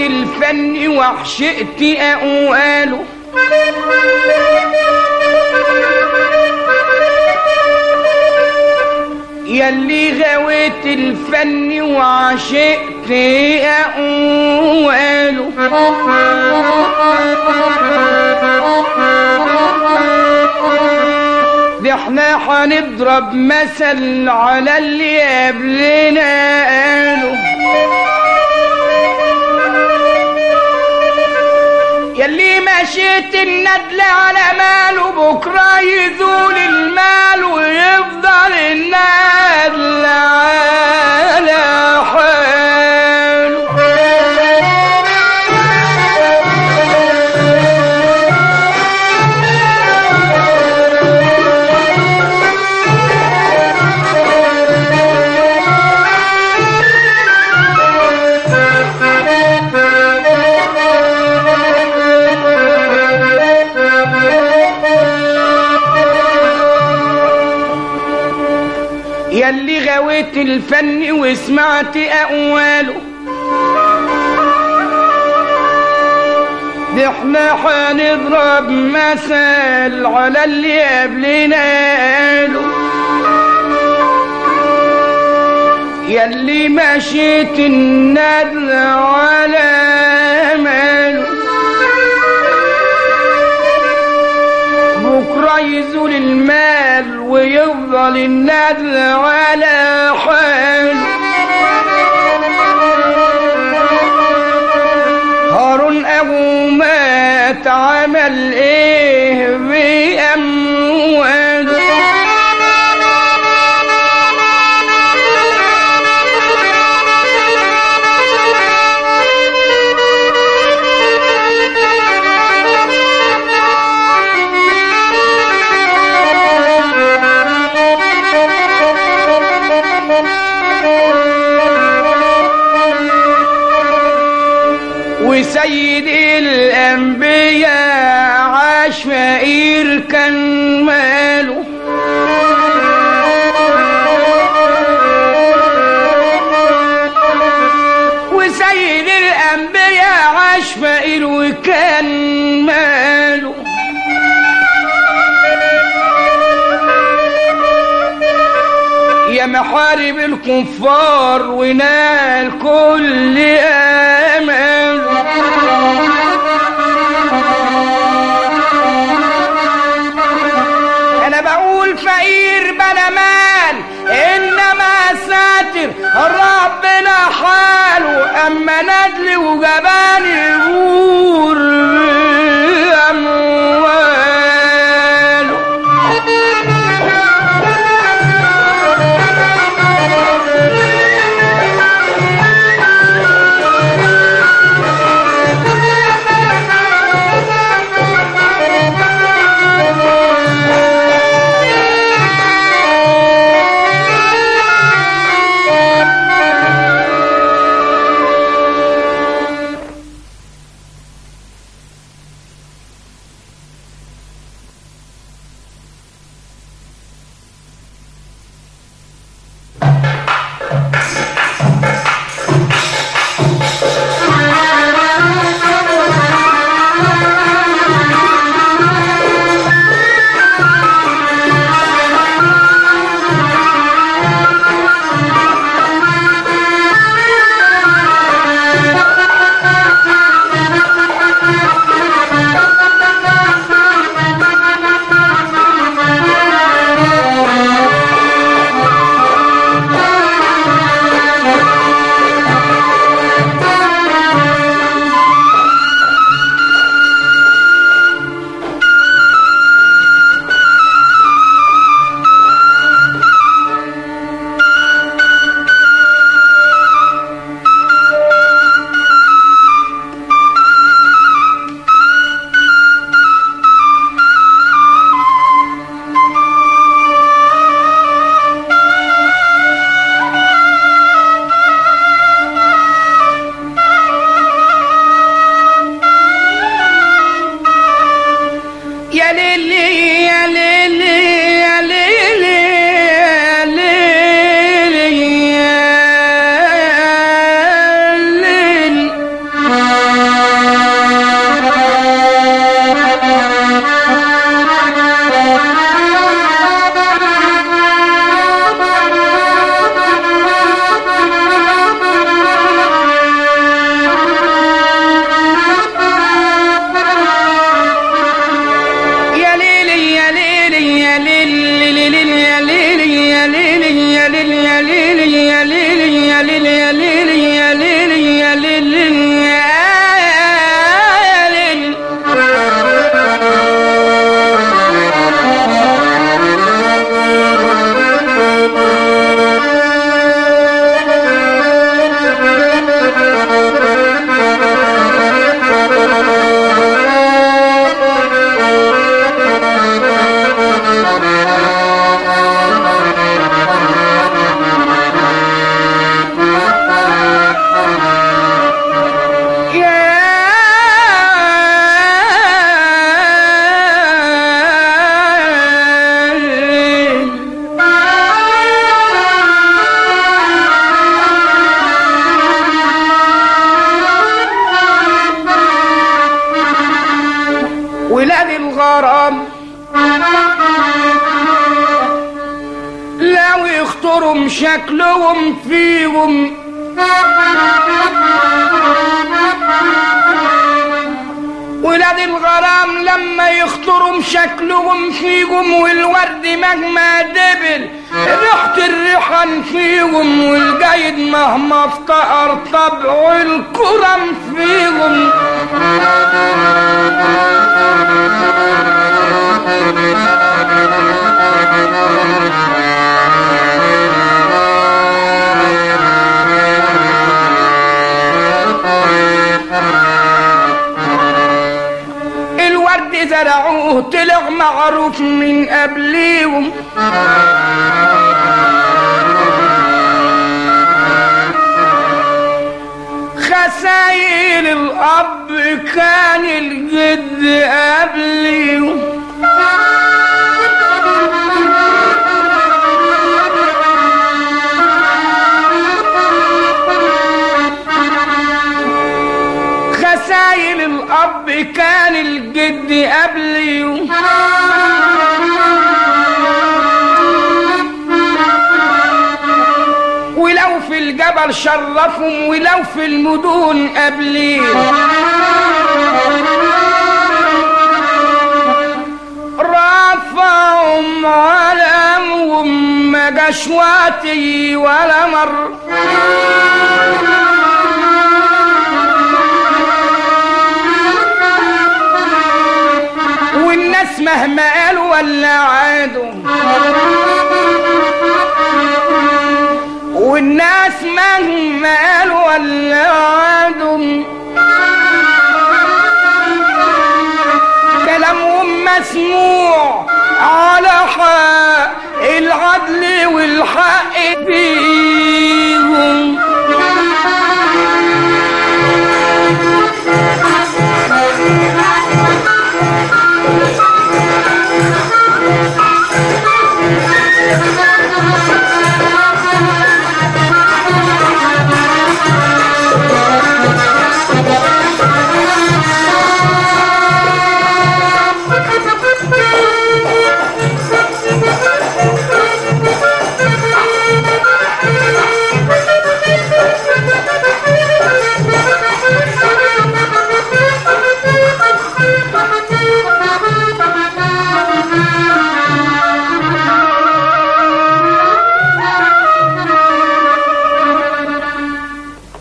الفن وعشقت أقواله يلي غويت الفن وعشقت أقواله ده احنا هنضرب مثل على اللي قبلنا قالوا يلي مشيت الندل على ماله بكرة يزول المال ويفضل الندل على حاله يلي غويت الفن وسمعت أقواله ده احنا هنضرب مثل على اللي قبلنا قالوا يلي مشيت الندل على ماله بكرة يزول المال ويفضل الندل على حاله هارون أبو مات عمل إيه بأمواله وسيد الأنبياء عاش فقير كان ماله وسيد الأنبياء عاش فقير وكان ماله يا محارب الكفار ونال كل امل انا بقول فقير بلا مال انما ساتر ربنا حاله اما ندل وجبان يغور امواله الغرام لو يخطرهم شكلهم فيهم ولاد الغرام لما يخطرهم شكلهم فيهم والورد مهما دبل ريحة الريحان فيهم والجيد مهما افتقر طبعه الكرم فيهم الورد زرعوه طلع معروف من قبليهم خسايل الأب كان الجد قبليهم خسايل الأب كان الجد قبليهم ولو في الجبل شرفهم ولو في المدن قبليهم رفعهم علمهم ما جاش وقتي ولا مر والناس مهما قالوا ولا عادوا والناس مهما قالوا ولا عادوا كلامهم مسموع على حق العدل والحق فيهم